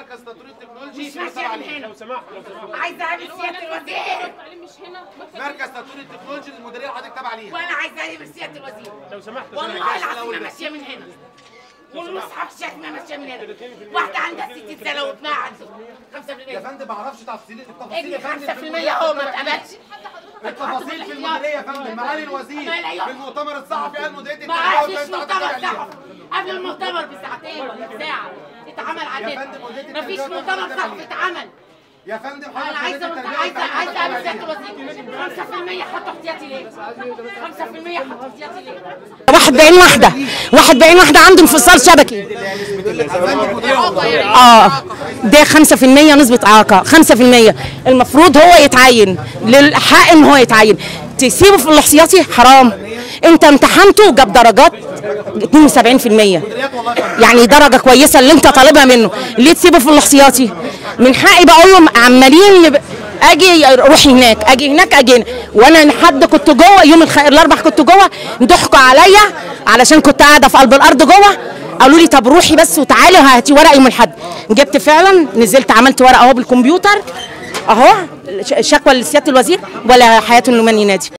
مركز تطوير التكنولوجي مش في ماشيه تبع من ليه هنا لو سمحت لو سمحت عايزه اقابل سياده الوزير التعليم مش هنا مكتب مركز تطوير التكنولوجي المديريه اللي حضرتك تابع ليها وانا عايزه اقابل سياده الوزير لو سمحت لو والله سمحت العظيم ما ماشيه من هنا والمصحف شكله ماشيه من هنا واحده عندها 60 سنه وابنها عنده يا 5% فندم ما اعرفش تفاصيل التفاصيل ابني يا فندم 5% هو ما اتقبلش التفاصيل في المديريه يا فندم معالي الوزير ما لا يا- في المؤتمر الصحفي قال مديريه ما التربيه عادش والتعليم مؤتمر تابع ليها. صحفي قبل المؤتمر بساعتين ولا بساعه اتعمل على يا فندم، النت مديرية مفيش التربية مؤتمر والتعليم صحفي اتعمل يا فندم انا حضرتك عايزه مديريه التربيه عايزه والتعليم عايزه تابع اقابل سياده ليها. الوزير 5% حطوا احتياطي ليه؟ 5% حطوا احتياطي ليه؟ واحد بعين واحدة واحد بعين واحدة عنده انفصال شبكي اه ده 5% نسبة إعاقة 5% المفروض هو يتعين للحق ان هو يتعين تسيبه في الاحتياطي حرام انت امتحنته جاب درجات 72% يعني درجة كويسة اللي انت طالبها منه ليه تسيبه في الاحتياطي من حقي بقول لهم عمالين يب- اجي روحي هناك اجي هناك اجي هنا وانا لحد كنت جوه يوم الخ... الاربع كنت جوه ضحكوا عليا علشان كنت قاعده في قلب الارض جوه قالوا لي طب روحي بس وتعالي وهاتي ورق يوم الاحد جبت فعلا نزلت عملت ورق اهو بالكمبيوتر اهو ش- شكوى لسياده الوزير ولا حياه النومان ينادي